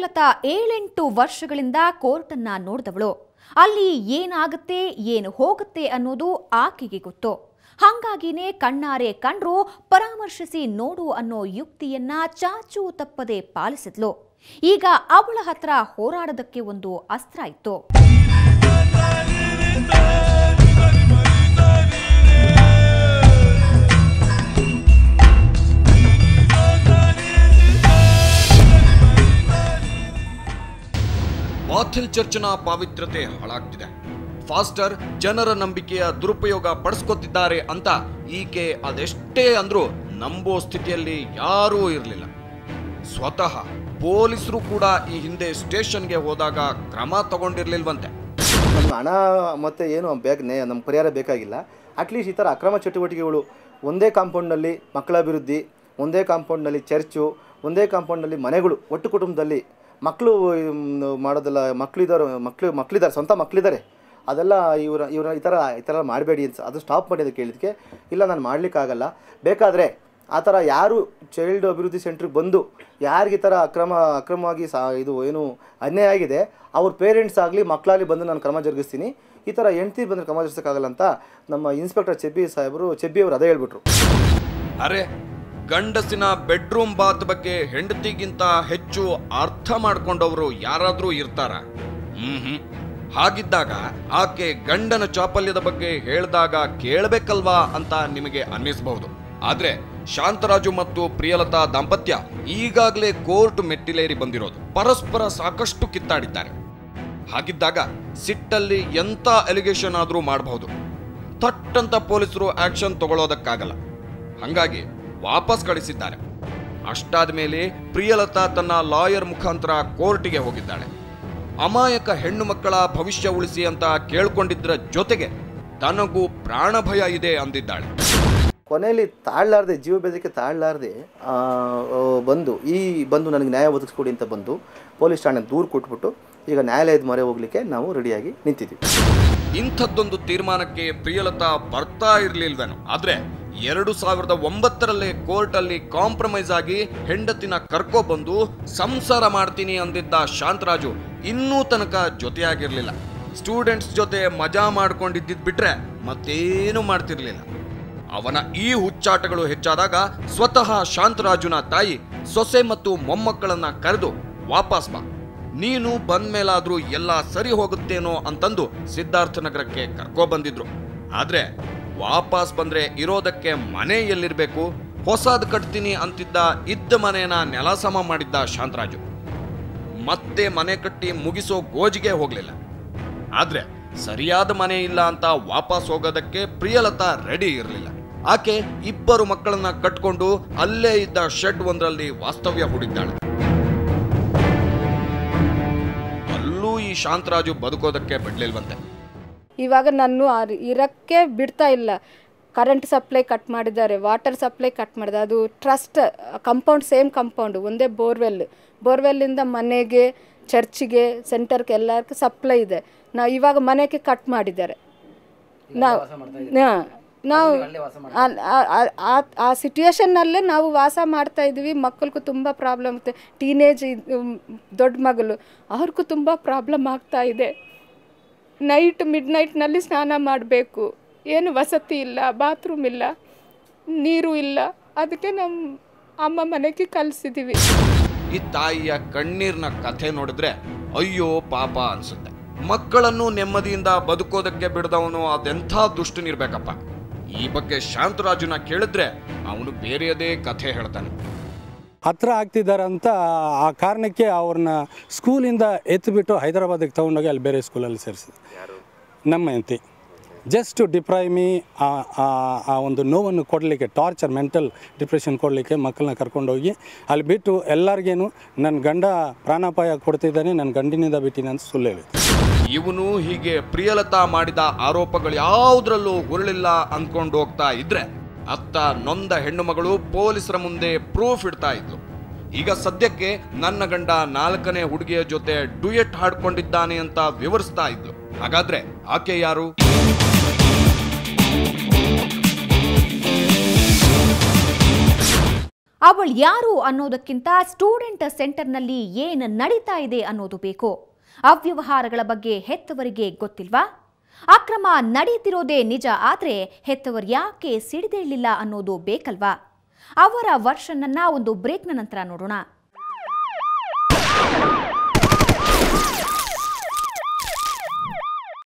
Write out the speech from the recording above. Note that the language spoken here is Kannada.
ಪ್ರಿಯಲತಾ ಏಳೆಂಟು ವರ್ಷಗಳಿಂದ ಕೋರ್ಟನ್ನ ನೋಡಿದವಳು ಅಲ್ಲಿ ಏನಾಗುತ್ತೆ ಏನು ಹೋಗುತ್ತೆ ಅನ್ನೋದು ಆಕೆಗೆ ಗೊತ್ತು ಹಂಗಾಗಿನೇ ಕಣ್ಣಾರೆ ಕಂಡ್ರು ಪರಾಮರ್ಶಿಸಿ ನೋಡು ಅನ್ನೋ ಯುಕ್ತಿಯನ್ನ ಚಾಚೂ ತಪ್ಪದೆ ಪಾಲಿಸಿದ್ಲು ಈಗ ಅವಳ ಹತ್ರ ಹೋರಾಡೋದಕ್ಕೆ ಒಂದು ಅಸ್ತ್ರ ಇತ್ತು ಬಾಥಿಲ್ ಚರ್ಚ್ನ ಪಾವಿತ್ರ್ಯತೆ ಹಾಳಾಗ್ತಿದೆ ಫಾಸ್ಟರ್ ಜನರ ನಂಬಿಕೆಯ ದುರುಪಯೋಗ ಪಡಿಸ್ಕೊತಿದ್ದಾರೆ ಅಂತ ಈಕೆ ಅದೆಷ್ಟೇ ಅಂದ್ರೂ ನಂಬೋ ಸ್ಥಿತಿಯಲ್ಲಿ ಯಾರೂ ಇರಲಿಲ್ಲ ಸ್ವತಃ ಪೊಲೀಸರು ಕೂಡ ಈ ಹಿಂದೆ ಸ್ಟೇಷನ್ಗೆ ಹೋದಾಗ ಕ್ರಮ ತಗೊಂಡಿರ್ಲಿಲ್ವಂತೆ ನಮ್ಮ ಹಣ ಮತ್ತು ಏನು ಬೇಗ ನೇ ನಮ್ಮ ಪರಿಹಾರ ಬೇಕಾಗಿಲ್ಲ ಅಟ್ಲೀಸ್ಟ್ ಈ ಥರ ಅಕ್ರಮ ಚಟುವಟಿಕೆಗಳು ಒಂದೇ ಕಾಂಪೌಂಡ್ನಲ್ಲಿ ಮಕ್ಕಳ ಅಭಿವೃದ್ಧಿ ಒಂದೇ ಕಾಂಪೌಂಡ್ನಲ್ಲಿ ಚರ್ಚು ಒಂದೇ ಕಾಂಪೌಂಡ್ನಲ್ಲಿ ಮನೆಗಳು ಒಟ್ಟು ಕುಟುಂಬದಲ್ಲಿ ಮಕ್ಕಳು ಮಾಡೋದೆಲ್ಲ ಮಕ್ಕಳಿದ್ದಾರೆ ಮಕ್ಕಳು ಮಕ್ಕಳಿದ್ದಾರೆ ಸ್ವಂತ ಮಕ್ಕಳಿದ್ದಾರೆ ಅದೆಲ್ಲ ಇವ್ರ ಇವ್ರ ಈ ಥರ ಈ ಥರ ಮಾಡಬೇಡಿ ಅಂತ ಅದು ಸ್ಟಾಪ್ ಮಾಡಿ ಅಂತ ಕೇಳಿದಕ್ಕೆ ಇಲ್ಲ ನಾನು ಮಾಡಲಿಕ್ಕಾಗಲ್ಲ ಬೇಕಾದರೆ ಆ ಥರ ಯಾರು ಚೈಲ್ಡ್ ಅಭಿವೃದ್ಧಿ ಸೆಂಟ್ರಿಗೆ ಬಂದು ಯಾರಿಗೆ ಈ ಥರ ಅಕ್ರಮ ಅಕ್ರಮವಾಗಿ ಸಾ ಇದು ಏನು ಅನ್ಯಾಯ ಆಗಿದೆ ಅವ್ರ ಪೇರೆಂಟ್ಸ್ ಆಗಲಿ ಮಕ್ಕಳಾಗಲಿ ಬಂದು ನಾನು ಕ್ರಮ ಜರುಗಿಸ್ತೀನಿ ಈ ಥರ ಹೆಂಡ್ತಿ ಬಂದರೆ ಕ್ರಮ ಜರುಗಿಸೋಕ್ಕಾಗಲ್ಲ ಅಂತ ನಮ್ಮ ಇನ್ಸ್ಪೆಕ್ಟರ್ ಚೆಬ್ಬಿ ಸಾಹೇಬರು ಚೆಬ್ಬಿ ಅವರು ಅದೇ ಹೇಳ್ಬಿಟ್ರು ಅರೆ ಗಂಡಸಿನ ಬೆಡ್ರೂಮ್ ಬಾತ್ ಬಗ್ಗೆ ಹೆಂಡತಿಗಿಂತ ಹೆಚ್ಚು ಅರ್ಥ ಮಾಡ್ಕೊಂಡವರು ಯಾರಾದ್ರೂ ಇರ್ತಾರ ಹ್ಮ್ ಹ್ಮ್ ಹಾಗಿದ್ದಾಗ ಆಕೆ ಗಂಡನ ಚಾಪಲ್ಯದ ಬಗ್ಗೆ ಹೇಳಿದಾಗ ಕೇಳಬೇಕಲ್ವಾ ಅಂತ ನಿಮಗೆ ಅನ್ನಿಸಬಹುದು ಆದ್ರೆ ಶಾಂತರಾಜು ಮತ್ತು ಪ್ರಿಯಲತಾ ದಾಂಪತ್ಯ ಈಗಾಗಲೇ ಕೋರ್ಟ್ ಮೆಟ್ಟಿಲೇರಿ ಬಂದಿರೋದು ಪರಸ್ಪರ ಸಾಕಷ್ಟು ಕಿತ್ತಾಡಿದ್ದಾರೆ ಹಾಗಿದ್ದಾಗ ಸಿಟ್ಟಲ್ಲಿ ಎಂಥ ಎಲಿಗೇಷನ್ ಆದರೂ ಮಾಡಬಹುದು ಥಟ್ಟಂತ ಪೊಲೀಸರು ಆಕ್ಷನ್ ತಗೊಳ್ಳೋದಕ್ಕಾಗಲ್ಲ ಹಂಗಾಗಿ ವಾಪಸ್ ಕಳಿಸಿದ್ದಾರೆ ಅಷ್ಟಾದ ಮೇಲೆ ಪ್ರಿಯಲತಾ ತನ್ನ ಲಾಯರ್ ಮುಖಾಂತರ ಕೋರ್ಟಿಗೆ ಹೋಗಿದ್ದಾಳೆ ಅಮಾಯಕ ಹೆಣ್ಣು ಮಕ್ಕಳ ಭವಿಷ್ಯ ಉಳಿಸಿ ಅಂತ ಕೇಳ್ಕೊಂಡಿದ್ರ ಜೊತೆಗೆ ತನಗೂ ಪ್ರಾಣ ಭಯ ಇದೆ ಅಂದಿದ್ದಾಳೆ ಕೊನೆಯಲ್ಲಿ ತಾಳಲಾರ್ದೆ ಜೀವ ಬೆದರಿಕೆ ತಾಳಲಾರ್ದೆ ಆ, ಆ, ಬಂದು ಈ ಬಂದು ನನಗೆ ನ್ಯಾಯ ಒದಗಿಸ್ಕೊಡಿ ಅಂತ ಬಂದು ಪೊಲೀಸ್ ಠಾಣೆ ದೂರು ಕೊಟ್ಬಿಟ್ಟು ಈಗ ನ್ಯಾಯಾಲಯದ ಮೊರೆ ಹೋಗ್ಲಿಕ್ಕೆ ನಾವು ರೆಡಿಯಾಗಿ ನಿಂತಿದ್ದೀವಿ ಇಂಥದ್ದೊಂದು ತೀರ್ಮಾನಕ್ಕೆ ಪ್ರಿಯಲತಾ ಬರ್ತಾ ಇರ್ಲಿಲ್ವೇನೋ ಆದ್ರೆ ಎರಡು ಸಾವಿರದ ಒಂಬತ್ತರಲ್ಲೇ ಕೋರ್ಟ್ ಅಲ್ಲಿ ಕಾಂಪ್ರಮೈಸ್ ಆಗಿ ಹೆಂಡತಿನ ಕರ್ಕೊ ಬಂದು ಸಂಸಾರ ಮಾಡ್ತೀನಿ ಅಂದಿದ್ದ ಶಾಂತರಾಜು ಇನ್ನೂ ತನಕ ಜೊತೆಯಾಗಿರ್ಲಿಲ್ಲ ಸ್ಟೂಡೆಂಟ್ಸ್ ಜೊತೆ ಮಜಾ ಮಾಡ್ಕೊಂಡಿದ್ದಿದ್ ಬಿಟ್ರೆ ಮತ್ತೇನು ಮಾಡ್ತಿರ್ಲಿಲ್ಲ ಅವನ ಈ ಹುಚ್ಚಾಟಗಳು ಹೆಚ್ಚಾದಾಗ ಸ್ವತಃ ಶಾಂತರಾಜುನ ತಾಯಿ ಸೊಸೆ ಮತ್ತು ಮೊಮ್ಮಕ್ಕಳನ್ನ ಕರೆದು ವಾಪಸ್ ಬಾ ನೀನು ಬಂದ್ಮೇಲಾದ್ರೂ ಎಲ್ಲ ಸರಿ ಹೋಗುತ್ತೇನೋ ಅಂತಂದು ಸಿದ್ಧಾರ್ಥನಗರಕ್ಕೆ ಕರ್ಕೊ ಬಂದಿದ್ರು ಆದ್ರೆ ವಾಪಸ್ ಬಂದ್ರೆ ಇರೋದಕ್ಕೆ ಮನೆ ಎಲ್ಲಿರ್ಬೇಕು ಹೊಸದ್ ಕಟ್ತೀನಿ ಅಂತಿದ್ದ ಇದ್ದ ಮನೆನ ನೆಲಸಮ ಮಾಡಿದ್ದ ಶಾಂತರಾಜು ಮತ್ತೆ ಮನೆ ಕಟ್ಟಿ ಮುಗಿಸೋ ಗೋಜಿಗೆ ಹೋಗ್ಲಿಲ್ಲ ಆದ್ರೆ ಸರಿಯಾದ ಮನೆ ಇಲ್ಲ ಅಂತ ವಾಪಸ್ ಹೋಗೋದಕ್ಕೆ ಪ್ರಿಯಲತಾ ರೆಡಿ ಇರಲಿಲ್ಲ ಆಕೆ ಇಬ್ಬರು ಮಕ್ಕಳನ್ನ ಕಟ್ಕೊಂಡು ಅಲ್ಲೇ ಇದ್ದ ಶೆಡ್ ಒಂದರಲ್ಲಿ ವಾಸ್ತವ್ಯ ಹೂಡಿದ್ದಾಳೆ ಅಲ್ಲೂ ಈ ಶಾಂತರಾಜು ಬದುಕೋದಕ್ಕೆ ಬಿಡ್ಲಿಲ್ವಂತೆ ಇವಾಗ ನಾನು ಇರೋಕ್ಕೆ ಬಿಡ್ತಾ ಇಲ್ಲ ಕರೆಂಟ್ ಸಪ್ಲೈ ಕಟ್ ಮಾಡಿದ್ದಾರೆ ವಾಟರ್ ಸಪ್ಲೈ ಕಟ್ ಮಾಡಿದೆ ಅದು ಟ್ರಸ್ಟ್ ಕಂಪೌಂಡ್ ಸೇಮ್ ಕಂಪೌಂಡ್ ಒಂದೇ ಬೋರ್ವೆಲ್ ಬೋರ್ವೆಲ್ಲಿಂದ ಮನೆಗೆ ಚರ್ಚಿಗೆ ಸೆಂಟರ್ಗೆ ಎಲ್ಲರಿಗೂ ಸಪ್ಲೈ ಇದೆ ನಾವು ಇವಾಗ ಮನೆಗೆ ಕಟ್ ಮಾಡಿದ್ದಾರೆ ನಾವು ಹಾ, ನಾವು ಆ- ಆ- ಆ- ಆ- ಆ ಸಿಚುವೇಶನ್ನಲ್ಲೇ ನಾವು ವಾಸ ಮಾಡ್ತಾ ಇದ್ವಿ ಮಕ್ಕಳಿಗೂ ತುಂಬ ಪ್ರಾಬ್ಲಮ್ ಇದೆ ಟೀನೇಜ್ ದೊಡ್ಡ ಮಗಳು ಅವ್ರಿಗೂ ತುಂಬ ಪ್ರಾಬ್ಲಮ್ ಆಗ್ತಾ ಇದೆ ನೈಟ್ ಮಿಡ್ ನೈಟ್ನಲ್ಲಿ ಸ್ನಾನ ಮಾಡಬೇಕು ಏನು ವಸತಿ ಇಲ್ಲ ಬಾತ್ರೂಮ್ ಇಲ್ಲ ನೀರು ಇಲ್ಲ ಅದಕ್ಕೆ ನಮ್ಮ ಅಮ್ಮ ಮನೆಗೆ ಕಲಿಸಿದ್ದೀವಿ ಈ ತಾಯಿಯ ಕಣ್ಣೀರ್ನ ಕಥೆ ನೋಡಿದ್ರೆ ಅಯ್ಯೋ ಪಾಪ ಅನ್ಸುತ್ತೆ ಮಕ್ಕಳನ್ನು ನೆಮ್ಮದಿಯಿಂದ ಬದುಕೋದಕ್ಕೆ ಬಿಡದವನು ಅದೆಂಥ ದುಷ್ಟನಿರ್ಬೇಕಪ್ಪ ಈ ಬಗ್ಗೆ ಶಾಂತರಾಜುನ ಕೇಳಿದ್ರೆ ಅವನು ಬೇರೆಯದೇ ಕಥೆ ಹೇಳ್ತಾನೆ ಹತ್ರ ಆಗ್ತಿದ್ದಾರೆ ಅಂತ ಆ ಕಾರಣಕ್ಕೆ ಅವ್ರನ್ನ ಸ್ಕೂಲಿಂದ ಎತ್ತಿಬಿಟ್ಟು ಹೈದರಾಬಾದಿಗೆ ತೊಗೊಂಡೋಗಿ ಅಲ್ಲಿ ಬೇರೆ ಸ್ಕೂಲಲ್ಲಿ ಸೇರಿಸಿದೆ ನಮ್ಮ ಹೆಂಡತಿ ಜಸ್ಟ್ ಡಿಪ್ರೈವ್ ಮೀ ಆ ಒಂದು ನೋವನ್ನು ಕೊಡಲಿಕ್ಕೆ ಟಾರ್ಚರ್ ಮೆಂಟಲ್ ಡಿಪ್ರೆಷನ್ ಕೊಡಲಿಕ್ಕೆ ಮಕ್ಕಳನ್ನ ಕರ್ಕೊಂಡೋಗಿ ಅಲ್ಲಿ ಬಿಟ್ಟು ಎಲ್ಲರಿಗೇನು ನನ್ನ ಗಂಡ ಪ್ರಾಣಾಪಾಯ ಕೊಡ್ತಿದ್ದಾನೆ ನನ್ನ ಗಂಡಿನಿಂದ ಬಿಟ್ಟಿನಿ ಅಂತ ಸುಳ್ಳು ಹೇಳಿ ಇವನು ಹೀಗೆ ಪ್ರಿಯಲತಾ ಮಾಡಿದ ಆರೋಪಗಳು ಯಾವುದ್ರಲ್ಲೂ ಹುರುಳಿಲ್ಲ ಅಂದ್ಕೊಂಡು ಹೋಗ್ತಾ ಇದ್ರೆ ಅತ್ತ ನೊಂದ ಹೆಣ್ಣು ಮಗಳು ಪೊಲೀಸರ ಮುಂದೆ ಪ್ರೂಫ್ ಇಡ್ತಾ ಇದ್ಲು ಈಗ ಸದ್ಯಕ್ಕೆ ನನ್ನ ಗಂಡ ನಾಲ್ಕನೇ ಹುಡುಗಿಯ ಜೊತೆ ಡುಯೆಟ್ ಹಾಡ್ಕೊಂಡಿದ್ದಾನೆ ಅಂತ ವಿವರಿಸ್ತಾ ಇದ್ಲು ಹಾಗಾದ್ರೆ ಆಕೆ ಯಾರು ಅವಳು ಯಾರು ಅನ್ನೋದಕ್ಕಿಂತ ಸ್ಟೂಡೆಂಟ್ ಸೆಂಟರ್ನಲ್ಲಿ ಏನು ನಡೀತಾ ಇದೆ ಅನ್ನೋದು ಬೇಕು ಅವ್ಯವಹಾರಗಳ ಬಗ್ಗೆ ಹೆತ್ತವರಿಗೆ ಗೊತ್ತಿಲ್ವಾ ಅಕ್ರಮ ನಡೀತಿರೋದೇ ನಿಜ ಆದ್ರೆ ಹೆತ್ತವರು ಯಾಕೆ ಸಿಡಿದೇಳಲಿಲ್ಲ ಅನ್ನೋದು ಬೇಕಲ್ವಾ ಅವರ ವರ್ಷನನ್ನ ಒಂದು ಬ್ರೇಕ್ನ ನಂತರ ನೋಡೋಣ